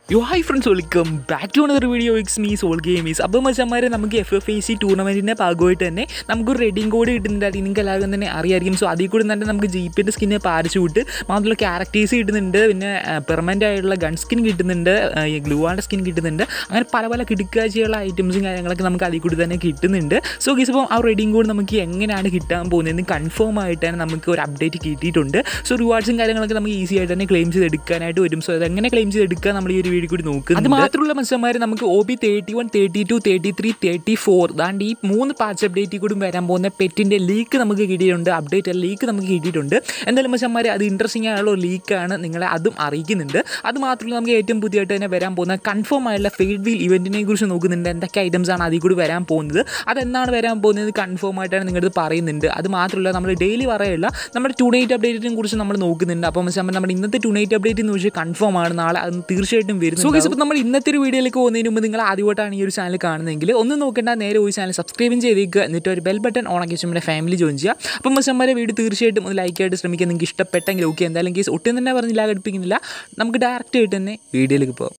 യോ hi friends welcome back to another video X me soul games അപ്പോൾ മച്ചന്മാരെ നമുക്ക് എഫ് എഫ് ഐ സി ടൂർണമെൻറ്റിൻ്റെ ഭാഗമായിട്ട് തന്നെ നമുക്കൊരു റെഡിങ് കോഡ് കിട്ടുന്നുണ്ട് നിങ്ങൾക്ക് എല്ലാവർക്കും തന്നെ അറിയായിരിക്കും സോ അതിൽ കൂടി തന്നെ നമുക്ക് ജീപ്പിൻ്റെ സ്കിന്നെ പാരച്യൂട്ട് മാത്രമല്ല ക്യാരക്ടേഴ്സ് കിട്ടുന്നുണ്ട് പിന്നെ പെർമനൻ്റ് ആയിട്ടുള്ള ഗൺ സ്കിൻ കിട്ടുന്നുണ്ട് ഗ്ലൂവാൻ്റെ സ്കിൻ കിട്ടുന്നുണ്ട് അങ്ങനെ പല പല കിടക്കാഴ്ചയുള്ള ഐറ്റംസും കാര്യങ്ങളൊക്കെ നമുക്ക് അതിൽ കൂടി തന്നെ കിട്ടുന്നുണ്ട് സോ ഗീസ് ഇപ്പോൾ ആ റെഡിങ് കോഡ് നമുക്ക് എങ്ങനെയാണ് കിട്ടാൻ പോകുന്നതെന്ന് കൺഫേം ആയിട്ട് തന്നെ നമുക്ക് ഒരു അപ്ഡേറ്റ് കിട്ടിയിട്ടുണ്ട് സോ റിവാർഡ്സും കാര്യങ്ങളൊക്കെ നമുക്ക് ഈസി ആയിട്ട് തന്നെ ക്ലെയിം ചെയ്തെടുക്കാനായിട്ട് വരും സോ അതെങ്ങനെ ക്ലെയിം ചെയ്തെടുക്കുക നമ്മൾ ഈ ഒരു വീഡിയോ കൂടി നോക്കുക അത് മാത്രമുള്ള മത്സരന്മാർ നമുക്ക് O B thirty one thirty two thirty three thirty four ദാണ്ട് ഈ മൂന്ന് പാച്ച് അപ്ഡേറ്റിൽ കൂടി വരാൻ പോകുന്ന പെറ്റിൻ്റെ ലീക്ക് നമുക്ക് കിട്ടിയിട്ടുണ്ട് അപ്ഡേറ്റ് ലീക്ക് നമുക്ക് കിട്ടിയിട്ടുണ്ട് എന്തായാലും മത്സരന്മാർ അത് ഇൻട്രസ്റ്റിംഗ് ആയുള്ള ഒരു ലീക്കാണ് നിങ്ങളെ അതും അറിയിക്കുന്നുണ്ട് അത് മാത്രമല്ല നമുക്ക് ഏറ്റവും പുതിയതായിട്ട് തന്നെ വരാൻ പോകുന്ന കൺഫേം ആയുള്ള ഫെയ്ഡ് വീൽ ഇവൻറ്റിനെ കുറിച്ച് നോക്കുന്നുണ്ട് എന്തൊക്കെ ഐറ്റംസ് ആണ് അതിൽ കൂടി വരാൻ പോകുന്നത് അതെന്നാണ് വരാൻ പോകുന്നത് കൺഫേം ആയിട്ടാണ് നിങ്ങളത് പറയുന്നുണ്ട് അത് മാത്രമല്ല നമ്മൾ ഡെയിലി പറയുള്ള നമ്മുടെ ടു നൈറ്റ് അപ്ഡേറ്റിനെ കുറിച്ച് നമ്മൾ നോക്കുന്നുണ്ട് അപ്പോൾ മത്സരം നമ്മുടെ ഇന്നത്തെ ടു നൈറ്റ് അപ്ഡേറ്റ് എന്ന് വെച്ചാൽ കൺഫേം ആണ് നാളെ അത് തീർച്ചയായിട്ടും വരും സോ ഗൈസ് ഇപ്പോൾ നമ്മൾ ഇന്നത്തെ ഒരു വീഡിയോയിലേക്ക് പോകുന്നതിന് മുമ്പ് നിങ്ങൾ ആദ്യമായിട്ടാണ് ഈ ഒരു ചാനൽ കാണുന്നതെങ്കിൽ ഒന്നും നോക്കേണ്ട നേരെ ഒരു ചാനൽ സബ്സ്ക്രൈബും ചെയ്തേക്കുക എന്നിട്ട് ഒരു ബെൽ ബട്ടൺ ഓൺ ആക്കി നമ്മുടെ ഫാമിലി ജോയിൻ ചെയ്യുക അപ്പം മച്ചന്മാരെ വീഡിയോ തീർച്ചയായിട്ടും ഒന്ന് ലൈക്ക് ആയിട്ട് ശ്രമിക്കുക നിങ്ങൾക്ക് ഇഷ്ടപ്പെട്ടെങ്കിൽ ഓക്കെ എന്തായാലും കേസ് ഒട്ടും തന്നെ പറഞ്ഞില്ല ഘടിപ്പിക്കുന്നില്ല നമുക്ക് ഡയറക്റ്റ് ആയിട്ട് തന്നെ വീഡിയോയിലേക്ക് പോകാം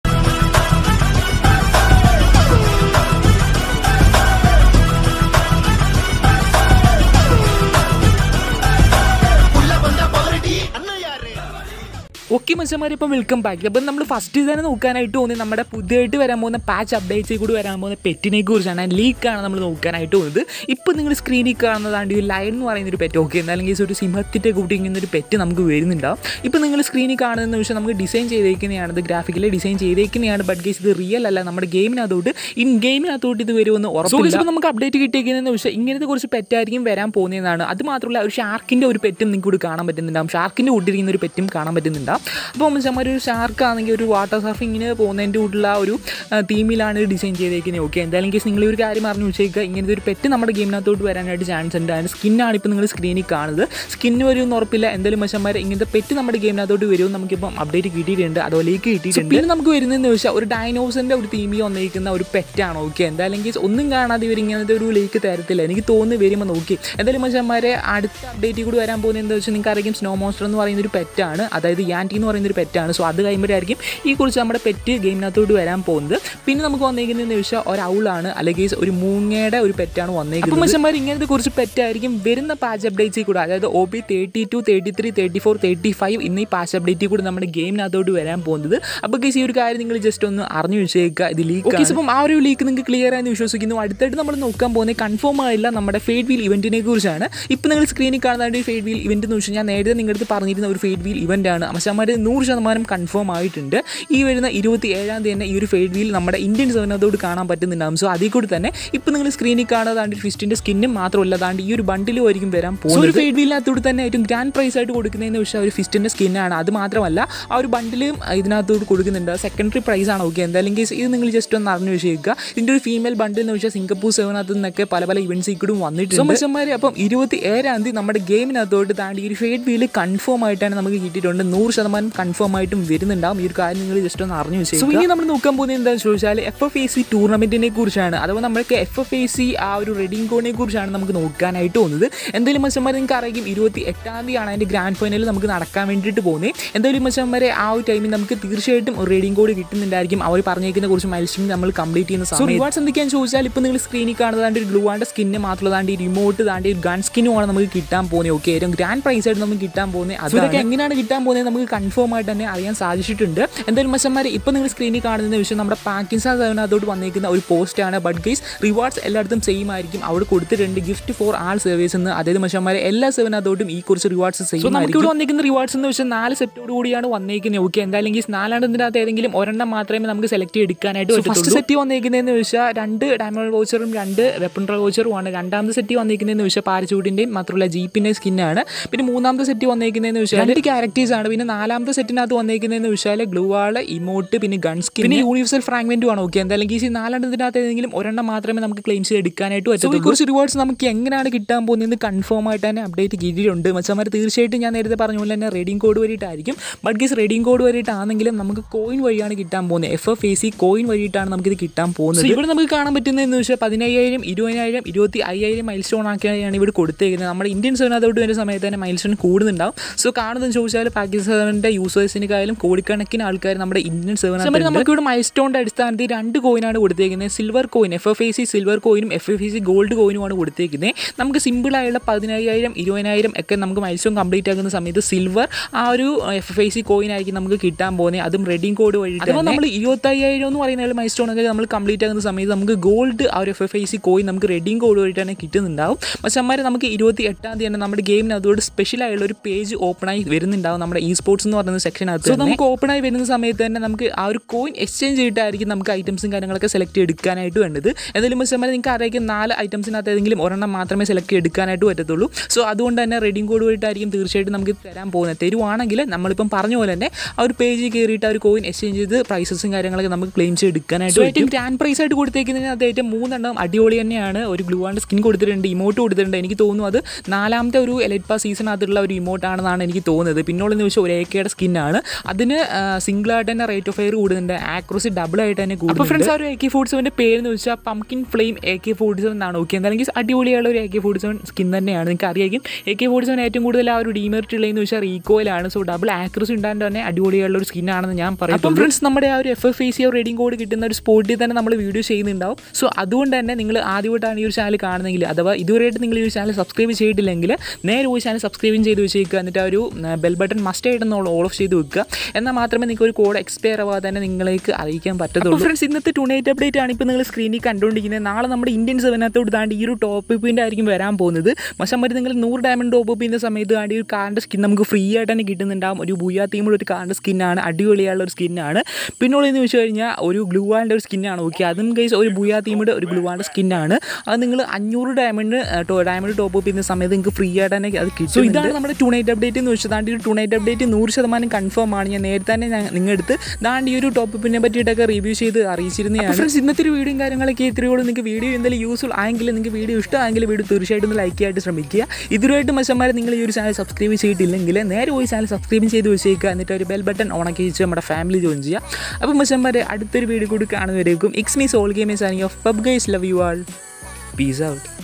ഓക്കെ മനുഷ്യന്മാർ ഇപ്പം വെൽക്കം ബാക്ക് അപ്പം നമ്മൾ ഫസ്റ്റ് തന്നെ നോക്കാനായിട്ട് തോന്നി നമ്മുടെ പുതിയതായിട്ട് വരാൻ പോകുന്ന പാച്ച് അപ്ഡേറ്റ്സിൽ കൂടി വരാൻ പോകുന്ന പെറ്റിനെ കുറിച്ചാണ് ലീക്കാണ് നമ്മൾ നോക്കാനായിട്ട് പോകുന്നത് ഇപ്പം നിങ്ങൾ സ്ക്രീനിൽ കാണുന്നതാണ്ട് ഈ ലയൺ എന്ന് പറയുന്ന ഒരു പെറ്റ് ഓക്കെ എന്തായാലും കേസ് ഒരു സിംഹത്തിൻ്റെ കൂട്ടി ഇങ്ങനെ ഒരു പെറ്റ് നമുക്ക് വരുന്നുണ്ടാവും ഇപ്പം നിങ്ങൾ സ്ക്രീനിൽ കാണുന്ന വിഷയം നമുക്ക് ഡിസൈൻ ചെയ്തേക്കുന്നതാണ് ഇത് ഗ്രാഫിക്കലി ഡിസൈൻ ചെയ്തേക്കുന്നതാണ് ബട്ട് കേസ് ഇത് റിയൽ അല്ല നമ്മുടെ ഗെയിമിനകത്തോട്ട് ഇൻ ഗെയിമിനകത്തോട്ട് ഇത് വരുമെന്ന് ഉറപ്പില്ല നമുക്ക് അപ്ഡേറ്റ് കിട്ടിയിരിക്കുന്നതെന്ന് വെച്ചാൽ ഇങ്ങനത്തെ കുറച്ച് പെറ്റായിരിക്കും വരാൻ പോകുന്നതാണ് അത് മാത്രമല്ല ഒരു ഷാർക്കിൻ്റെ ഒരു പെറ്റും നിങ്ങൾക്ക് കൂടി കാണാൻ പറ്റുന്നുണ്ടാവും ഷാർക്കിൻ്റെ കൂട്ടിരിക്കുന്ന ഒരു പെറ്റും കാണാൻ പറ്റുന്നുണ്ടാവും അപ്പോൾ മനുഷ്യന്മാർ ഒരു ഷാർക്ക് ആണെങ്കിൽ ഒരു വാട്ടർ സർഫിങ്ങിന് പോകുന്നതിൻ്റെ കൂട്ടുള്ള ഒരു തീമിലാണ് ഡിസൈൻ ചെയ്തേക്കുന്നത് ഓക്കെ എന്തായാലും കേസ് നിങ്ങൾ ഒരു കാര്യം അറിഞ്ഞു വെച്ചേക്കുക ഇങ്ങനത്തെ ഒരു പെറ്റ് നമ്മുടെ ഗെയിമിനകത്തോട്ട് വരാനായിട്ട് ചാൻസ് ഉണ്ട് അതിന് സ്കിന്നാണ് ഇപ്പോൾ നിങ്ങൾ സ്ക്രീനിൽ കാണുന്നത് സ്കിന്ന് വരുമെന്ന് ഉറപ്പില്ല എന്തായാലും മനുഷ്യന്മാർ ഇങ്ങനത്തെ പെറ്റ് നമ്മുടെ ഗെയിമിനകത്തോട്ട് വരുമെന്ന് നമുക്കിപ്പം അപ്ഡേറ്റ് കിട്ടിയിട്ടുണ്ട് അതുപോലേക്ക് കിട്ടിയിട്ടുണ്ട് പിന്നെ നമുക്ക് വരുന്നതെന്ന് വെച്ചാൽ ഒരു ഡൈനോസിൻ്റെ ഒരു തീമി വന്നിരിക്കുന്ന ഒരു പെറ്റാണ് ഓക്കെ എന്തായാലും കേസ് ഒന്നും കാണാതെ ഇവർ ഇങ്ങനത്തെ ഒരു ലേക്ക് തരത്തില്ല എനിക്ക് തോന്നുന്നു വരുമ്പോൾ നോക്കി എന്തായാലും മനുഷ്യന്മാരെ അടുത്ത അപ്ഡേറ്റിൽ കൂടി വരാൻ പോകുന്നത് എന്താ വെച്ചാൽ നിങ്ങൾക്ക് അറിയാം സ്നോ മോൺസ്റ്റർ എന്ന് പറയുന്ന ഒരു പെറ്റാണ് അതായത് യാൻറ്റി എന്ന് പറയുന്ന ഒരു പെറ്റാണ് സോ അത് കഴിയുമ്പോഴായിരിക്കും ഈ കുറിച്ച് നമ്മുടെ പെറ്റ് ഗെയിമിനകത്തോട്ട് വരാൻ പോകുന്നത് പിന്നെ നമുക്ക് വന്നേക്കുന്നതെന്ന് വെച്ചാൽ ഒരു ഔളാണ് അല്ലെങ്കിൽ ഒരു മൂങ്ങയുടെ ഒരു പെറ്റാണ് വന്നേക്കുന്നത് മനുഷ്യന്മാർ ഇങ്ങനത്തെ കുറച്ച് പെറ്റായിരിക്കും വരുന്ന പാച്ച് അപ്ഡേറ്റ്സിൽ കൂടെ അതായത് O B thirty two thirty three thirty four thirty five എന്നീ പാച്ച് അപ്ഡേറ്റിൽ കൂടെ നമ്മുടെ ഗെയിമിനകത്തോട്ട് വരാൻ പോകുന്നത് അപ്പോൾ കേസ് ഈ ഒരു കാര്യം നിങ്ങൾ ജസ്റ്റ് ഒന്ന് അറിഞ്ഞു വെച്ചേക്കുക ഇത് ലീക്ക് അപ്പം ആ ഒരു ലീക്ക് നിങ്ങൾക്ക് ക്ലിയർ ആയെന്ന് വിശ്വസിക്കുന്നു അടുത്തായിട്ട് നമ്മൾ നോക്കാൻ പോകുന്നത് കൺഫേം ആയില്ല നമ്മുടെ ഫെയ്ഡ് വീൽ ഇവന്റിനെ കുറിച്ചാണ് ഇപ്പോൾ നിങ്ങൾ സ്ക്രീനിൽ കാണുന്ന ഒരു ഫെയ്ഡ് വീൽ ഇവന്റ് എന്ന് വെച്ചാൽ ഞാൻ നേരത്തെ നിങ്ങളുടെ പറഞ്ഞിരുന്ന ഒരു ഫെയ്ഡ് വീൽ ഇവന്റ് ആണ് അമ്മച്ചന്മാർ നൂറ് ശതമാനം കൺഫേം ആയിട്ടുണ്ട് ഈ വരുന്ന ഇരുപത്തി ഏഴാം തീയതി തന്നെ ഈ ഒരു ഫെയ്ഡ് വീൽ നമ്മുടെ ഇന്ത്യൻ സെവനത്തോട് കാണാൻ പറ്റുന്നുണ്ടാകും സോ അതിൽ കൂടി തന്നെ ഇപ്പോൾ നിങ്ങൾ സ്ക്രീനിൽ കാണുന്നതാണ്ട് ഫിസ്റ്റിൻ്റെ സ്കിന്നും മാത്രമല്ല അതാണ്ട് ഈ ഒരു ബണ്ടിലും ആയിരിക്കും വരാൻ പോകുന്നത് ഒരു ഫെയ്ഡ് വീലിനകത്തോട് തന്നെ ഏറ്റവും ഗ്രാൻഡ് പ്രൈസ് ആയിട്ട് കൊടുക്കുന്നതെന്ന് വെച്ചാൽ ഒരു ഫിസ്റ്റിൻ്റെ സ്കിന്നാണ് അത് മാത്രമല്ല ആ ഒരു ബണ്ടിലും ഇതിനകത്തോട് കൊടുക്കുന്നുണ്ട് സെക്കൻഡറി പ്രൈസ് ആണ് ഓക്കെ എന്തായാലും കേസ് ഇത് നിങ്ങൾ ജസ്റ്റ് ഒന്ന് അറിഞ്ഞു വെച്ചേക്കുക ഇതിൻ്റെ ഒരു ഫീമെയിൽ ബണ്ടിൽ എന്ന് വെച്ചാൽ സിംഗപ്പൂർ സെവനകത്ത് നിന്നൊക്കെ പല പല ഇവൻറ്റ്സ് ഇക്കൂടും വന്നിട്ടുണ്ട് മനുഷ്യന്മാർ അപ്പം ഇരുപത്തി ഏഴാം തീയതി നമ്മുടെ ഗെയിമിനകത്തോട്ട് താണ്ടി ഈ ഒരു ഫെയ്ഡ് വീല് കൺഫേം ആയിട്ടാണ് നമുക്ക് കിട്ടിയിട്ടുണ്ട് നൂറ് ശതമാനം കൺഫേം ആയിട്ടും വരുന്നുണ്ടാവും ഈ ഒരു കാര്യം നിങ്ങൾ ജസ്റ്റ് ഒന്ന് അറിഞ്ഞു വെച്ചേക്കുക ഇനി നമ്മൾ നോക്കാൻ പോകുന്നത് എന്താണെന്ന് ചോദിച്ചാൽ എഫ് എഫ് എ സി ടൂർണമെൻറ്റിനെ കുറിച്ചാണ് അഥവാ നമ്മൾക്ക് എഫ് എഫ് എ സി ആ ഒരു റെഡിങ് കോണിനെ കുറിച്ചാണ് നമുക്ക് നോക്കാനായിട്ട് പോകുന്നത് എന്തായാലും മത്സരന്മാർ നിങ്ങൾക്ക് അറിയാം ഇരുപത്തി എട്ടാം തീയതിയാണ് അതിൻ്റെ ഗ്രാൻഡ് ഫൈനൽ നമുക്ക് നടക്കാൻ വേണ്ടിയിട്ട് പോകുന്നത് എന്തായാലും മത്സരന്മാരെ ആ ഒരു ടൈമിൽ നമുക്ക് തീർച്ചയായിട്ടും ഒരു റീഡിംഗ് കോഡ് കിട്ടുന്നുണ്ടായിരിക്കും അവർ പറഞ്ഞേക്കുന്ന കുറച്ച് മത്സരം നമ്മൾ കംപ്ലീറ്റ് ചെയ്യുന്ന സമയം റിവാർഡ്സ് എന്തൊക്കെയാണെന്ന് ചോദിച്ചാൽ ഇപ്പോൾ നിങ്ങൾ സ്ക്രീനിൽ കാണുന്നതാണ്ട് ഒരു ഗ്ലൂ ആണ്ട് സ്കിന്ന് മാത്രമല്ല താണ്ട് ഈ റിമോട്ട് താണ്ട് ഒരു ഗൺ സ്കിന്നുമാണ് നമുക്ക് കിട്ടാൻ പോകുന്നത് ഓക്കെ ഏറ്റവും ഗ്രാൻഡ് പ്രൈസ് ആയിട്ട് നമുക്ക് കിട്ടാൻ പോകുന്നത് അതൊക്കെ എങ്ങനെയാണ് കിട്ടാൻ പോകുന്നത് നമുക്ക് കൺഫേം ആയിട്ട് തന്നെ അറിയാൻ സാധിച്ചിട്ടുണ്ട് എന്തായാലും മച്ചന്മാർ ഇപ്പോൾ നിങ്ങൾ സ്ക്രീനിൽ കാണുന്ന വിഷയം നമ്മുടെ പാക്കിൻസാൻ സെവനകത്തോട്ട് വന്നിരിക്കുന്ന ഒരു പോസ്റ്റാണ് ബട്ട് ഗൈസ് റിവാർഡ്സ് എല്ലായിടത്തും സെയിം ആയിരിക്കും അവിടെ കൊടുത്തിട്ടുണ്ട് ഗിഫ്റ്റ് ഫോർ ആൾ സർവീസ് എന്ന് അതായത് മച്ചന്മാരെ എല്ലാ സെവനകത്തോട്ടും ഈ കുറച്ച് റിവാർഡ്സ് സെയിം ആയിരിക്കും ഇവിടെ വന്നിരിക്കുന്ന റിവാർഡ്സ് എന്ന് വെച്ചാൽ നാല് സെറ്റോട് കൂടിയാണ് വന്നിരിക്കുന്നത് ഓക്കെ എന്തായാലും ഗീസ് നാലെണ്ണത്തിൻ്റെ അകത്ത് ഏതെങ്കിലും ഒരെണ്ണം മാത്രമേ നമുക്ക് സെലക്ട് എടുക്കാനായിട്ട് ഫസ്റ്റ് സെറ്റ് വന്നിരിക്കുന്നതെന്ന് വെച്ചാൽ രണ്ട് ഡയമണ്ട് വോച്ചറും രണ്ട് വെപ്പൺ വോച്ചറുമാണ് രണ്ടാമത്തെ സെറ്റ് വന്നിരിക്കുന്നതെന്ന് വെച്ചാൽ പാരച്ചൂട്ടിൻ്റെയും മാത്രമല്ല ജീപ്പിൻ്റെ സ്കിന്നാണ് പിന്നെ മൂന്നാമത്തെ സെറ്റ് വന്നിരിക്കുന്നതെന്ന് വെച്ചാൽ രണ്ട് ക്യാരക്ടേഴ്സ് ആണ് പിന്നെ നാലാമത്തെ സെറ്റിനകത്ത് വന്നിരിക്കുന്നതെന്ന് വെച്ചാൽ ഗ്ലൂ വാള് ഇമോട്ട് പിന്നെ ഗൺ സ്കിൻ പിന്നെ യൂണിവേഴ്സൽ ഫ്രാഗ്മെന്റും ആണ് ഓക്കെ എന്തായാലും ഈ നാലെണ്ണത്തിനകത്ത് ഏതെങ്കിലും ഒരെണ്ണം മാത്രമേ നമുക്ക് ക്ലെയിം ചെയ്ത് എടുക്കാനായിട്ട് പറ്റുള്ളൂ കുറച്ച് റിവാർഡ്സ് നമുക്ക് എങ്ങനെയാണ് കിട്ടാൻ പോകുന്നത് കൺഫേം ആയിട്ട് തന്നെ അപ്ഡേറ്റ് കിട്ടിയിട്ടുണ്ട് മച്ചന്മാർ തീർച്ചയായിട്ടും ഞാൻ നേരത്തെ പറഞ്ഞ പോലെ തന്നെ റെഡിങ് കോഡ് വഴിയിട്ടായിരിക്കും ബട്ട് ഗീസ് റെഡിങ് കോഡ് വഴിയിട്ടാണെങ്കിലും നമുക്ക് കോയിൻ വഴിയാണ് കിട്ടാൻ പോകുന്നത് F F A C coin വഴിയിട്ടാണ് നമുക്കിത് കിട്ടാൻ പോകുന്നത് ഇവിടെ നമുക്ക് കാണാൻ പറ്റുന്നതെന്ന് വെച്ചാൽ പതിനയ്യായിരം ഇരുപതിനായിരം ഇരുപത്തി അയ്യായിരം മൈൽ സ്റ്റോൺ ആക്കിയാണ് ഇവിടെ കൊടുത്തേക്കുന്നത് നമ്മുടെ ഇന്ത്യൻ സെവനകത്തോട്ട് വരുന്ന സമയത്ത് തന്നെ മൈൽ സ്റ്റോൺ കൂടുന്നുണ്ടാവും സോ കാണുന്നതെന്ന് ചോദിച്ചാൽ പാകിസ്ഥാൻ സെർവറിൻ്റെ യൂസേഴ്സിനെക്കാളും കോടിക്കണക്കിന് ആൾക്കാർ നമ്മുടെ ഇന്ത്യൻ സെർവർ നമുക്ക് ഇവിടെ മൈൽ സ്റ്റോണിൻ്റെ അടിസ്ഥാനത്തിൽ രണ്ട് കോയിനാണ് കൊടുത്തേക്കുന്നത് silver coin F F I C silver കോയിനും F F I C gold കോയിനുമാണ് കൊടുത്തേക്കുന്നത് നമുക്ക് സിമ്പിളായുള്ള പതിനായിരം ഇരുപതിനായിരം ഒക്കെ നമുക്ക് മൈൽ സ്റ്റോൺ കംപ്ലീറ്റ് ആക്കുന്ന സമയത്ത് സിൽവർ ആ ഒരു F F I C coin ആയിരിക്കും നമുക്ക് കിട്ടാൻ പോകുന്നത് അതും റെഡിങ് കോഡ് വഴി അഥവാ നമ്മൾ ഇരുപത്തയ്യായിരം എന്ന് പറയുന്ന മൈൽ സ്റ്റോൺ ഒക്കെ നമ്മൾ കംപ്ലീറ്റ് ആകുന്ന സമയത്ത് നമുക്ക് ഗോൾഡ് ആ ഒരു F F I C coin നമുക്ക് റെഡിങ് കോഡ് വഴിയിട്ടാണ് കിട്ടുന്നുണ്ടാവും പക്ഷേ അമ്മമാർ നമുക്ക് ഇരുപത്തി എട്ടാം തീയതി തന്നെ നമ്മുടെ ഗെയിമിന് അതുകൊണ്ട് സ്പെഷ്യൽ ആയുള്ള ഒരു പേജ് ഓപ്പൺ ആയി വരുന്നുണ്ടാവും നമ്മുടെ ഇ സ്പോർട്സ് എന്ന് പറയുന്ന സെക്ഷനകത്ത് സോ നമുക്ക് ഓപ്പൺ ആയി വരുന്ന സമയത്ത് തന്നെ നമുക്ക് ആ ഒരു കോയിൻ എക്സ്ചേഞ്ച് ചെയ്തിട്ടായിരിക്കും നമുക്ക് ഐറ്റംസും കാര്യങ്ങളൊക്കെ സെലക്ട് എടുക്കാനായിട്ട് വേണ്ടത് എന്തായാലും പക്ഷേ നിങ്ങൾക്ക് അറിയാം നാല് ഐറ്റംസിനകത്ത് ഏതെങ്കിലും ഒരെണ്ണം മാത്രമേ സെലക്ട് എടുക്കാനായിട്ട് പറ്റത്തുള്ളൂ സോ അതുകൊണ്ട് തന്നെ റെഡിങ് കോഡ് വഴിയിട്ടായിരിക്കും തീർച്ചയായിട്ടും നമുക്ക് തരാൻ പോകുന്നത് തരുവാണെങ്കിൽ നമ്മളിപ്പം പറഞ്ഞ പോലെ തന്നെ ആ ഒരു പേജിൽ കയറിയിട്ട് ആ ഒരു കോയിൻ എക്സ്ചേഞ്ച് ചെയ്ത് പ്രൈസസും കാര്യങ്ങളൊക്കെ നമുക്ക് ക്ലെയിം ചെയ്ത് എടുക്കാനായിട്ട് ഏറ്റവും ഗ്രാൻഡ് പ്രൈസ് ആയിട്ട് കൊടുത്തേക്കുന്നതിനകത്ത് ഏറ്റവും മൂന്നെണ്ണം അടിപൊളി തന്നെയാണ് ഒരു ഗ്ലൂ ആൻഡ് സ്കിൻ കൊടുത്തിട്ടുണ്ട് ഇമോട്ട് കൊടുത്തിട്ടുണ്ട് എനിക്ക് തോന്നുന്നു അത് നാലാമത്തെ ഒരു എലൈറ്റ് പാസ് സീസണകത്തുള്ള ഒരു ഇമോട്ടാണെന്നാണ് എനിക്ക് തോന്നുന്നത് പിന്നുള്ള നിമിഷം ഒരു എ കെയുടെ സ്കിന്നാണ് അതിന് സിംഗിൾ ആയിട്ട് തന്നെ റേറ്റ് ഓഫ് ഫയർ കൂടുന്നുണ്ട് ആക്രോസി ഡബിൾ ആയിട്ട് തന്നെ കൂടും അപ്പോൾ ഫ്രണ്ട്സ് ആ ഒരു എ കെ ഫോർട്ടി സെവൻ്റെ പേര് എന്ന് വെച്ചാൽ pumpkin flame A K forty seven എന്നാണ് ഓക്കെ എന്താണെങ്കിൽ അടിപൊളിയുള്ള ഒരു A K forty seven skin തന്നെയാണ് നിങ്ങൾക്ക് അറിയാം എ കെ ഫോർട്ടി സെവൻ ഏറ്റവും കൂടുതൽ ആ ഒരു ഡീമെറിറ്റ് ഉള്ളതെന്ന് വെച്ചാൽ റീകോയിലാണ് സോ ഡബിൾ ആക്രസി ഉണ്ടായിട്ട് തന്നെ അടിപൊളിയുള്ള ഒരു സ്കിന്നാണെന്ന് ഞാൻ പറയും അപ്പം ഫ്രണ്ട്സ് നമ്മുടെ ആ ഒരു F F I C redeem code കിട്ടുന്ന ഒരു സ്പോട്ടിൽ തന്നെ നമ്മൾ വീഡിയോ ചെയ്യുന്നുണ്ടാവും സോ അതുകൊണ്ട് തന്നെ നിങ്ങൾ ആദ്യമായിട്ടാണ് ഈ ഒരു ചാനൽ കാണുന്നതെങ്കിൽ അഥവാ ഇതുവരെയായിട്ട് നിങ്ങൾ ഈ ഒരു ചാനൽ സബ്സ്ക്രൈബ് ചെയ്തിട്ടില്ലെങ്കിൽ നേരെ പോയി ചാനൽ സബ്സ്ക്രൈബും ചെയ്ത് വെച്ചേക്കുക എന്നിട്ട് ആ ഒരു ബെൽ ബട്ടൺ മസ്റ്റ് ആയിട്ട് ഓൾ ഓഫ് ചെയ്ത് വെക്കുക എന്നാൽ മാത്രമേ നിങ്ങൾക്ക് ഒരു കോഡ് എക്സ്പയർ ആവാതെ തന്നെ നിങ്ങളേക്ക് അറിയിക്കാൻ പറ്റത്തുള്ളൂ ഫ്രണ്ട്സ് ഇന്നത്തെ ടുണേറ്റ് അപ്ഡേറ്റ് ആണ് ഇപ്പോൾ നിങ്ങൾ സ്ക്രീനിൽ കണ്ടുകൊണ്ടിരിക്കുന്നത് നാളെ നമ്മുടെ ഇന്ത്യൻ സെവനകത്തോട് താണ്ടി ഈ ഒരു ടോപ്പ് അപ്പിൻ്റെ ആയിരിക്കും വരാൻ പോകുന്നത് പക്ഷേ മറ്റേ നിങ്ങൾ നൂറ് ഡയമണ്ട് ടോപ്പ് അപ്പ് ചെയ്യുന്ന സമയത്ത് താണ്ടി ഒരു കാറിൻ്റെ സ്കിൻ നമുക്ക് ഫ്രീ ആയിട്ട് തന്നെ കിട്ടുന്നുണ്ടാവും ഒരു ബുയാ തീമുള്ള ഒരു കാറിൻ്റെ സ്കിന്നാണ് അടിപൊളിയുള്ള ഒരു സ്കിന്നാണ് പിന്നുള്ളതെന്ന് വെച്ച് കഴിഞ്ഞാൽ ഒരു ഗ്ലൂവാൻ്റെ ഒരു സ്കിന്നാണ് ഓക്കെ അതും കേസ് ഒരു ബുയാ തീമുടെ ഒരു ഗ്ലൂവാൻ്റെ സ്കിന്നാണ് അത് നിങ്ങൾ അഞ്ഞൂറ് ഡയമണ്ട് ഡയമണ്ട് ടോപ്പ് അപ്പ് ചെയ്യുന്ന സമയത്ത് നിങ്ങൾക്ക് ഫ്രീ ആയിട്ട് തന്നെ അത് കിട്ടും സോ ഇതാണ് നമ്മുടെ ടൂണൈറ്റ് അപ്ഡേറ്റ് എന്ന് വെച്ചാൽ താണ്ടി ഒരു ടൂണൈറ്റ് അപ്ഡേറ്റ് നൂറ് ശതമാനം കൺഫേം ആണ് ഞാൻ നേരത്തെ തന്നെ ഞാൻ നിങ്ങളെടുത്ത് ദാണ്ട് ഈ ഒരു ടോപ്പിനെ പറ്റിയിട്ടൊക്കെ റിവ്യൂ ചെയ്ത് അറിയിച്ചിരുന്നതാണ് ഫ്രണ്ട്സ് ഇന്നത്തെ ഒരു വീഡിയോയും കാര്യങ്ങളൊക്കെ ഇത്രയോളം നിങ്ങൾക്ക് വീഡിയോ എന്തെങ്കിലും യൂസ്ഫുൾ ആയെങ്കിൽ നിങ്ങൾക്ക് വീഡിയോ ഇഷ്ടമായെങ്കിൽ വീഡിയോ തീർച്ചയായിട്ടും ഒന്ന് ലൈക്ക് ചെയ്യായിട്ട് ശ്രമിക്കുക ഇതുവരായിട്ട് മച്ചന്മാരെ നിങ്ങൾ ഈ ഒരു ചാനൽ സബ്സ്ക്രൈബ് ചെയ്തിട്ടില്ലെങ്കിൽ നേരെ പോയി ചാനൽ സബ്സ്ക്രൈബ് ചെയ്ത് വെച്ചേക്കുക എന്നിട്ട് ഒരു ബെൽ ബട്ടൺ ഓണാക്കി വെച്ച് നമ്മുടെ ഫാമിലി ജോയിൻ ചെയ്യുക അപ്പോൾ മച്ചന്മാരെ അടുത്തൊരു വീഡിയോ കൂടി കാണുന്നവരേക്കും X me soul game signing off pub guys love you all peace out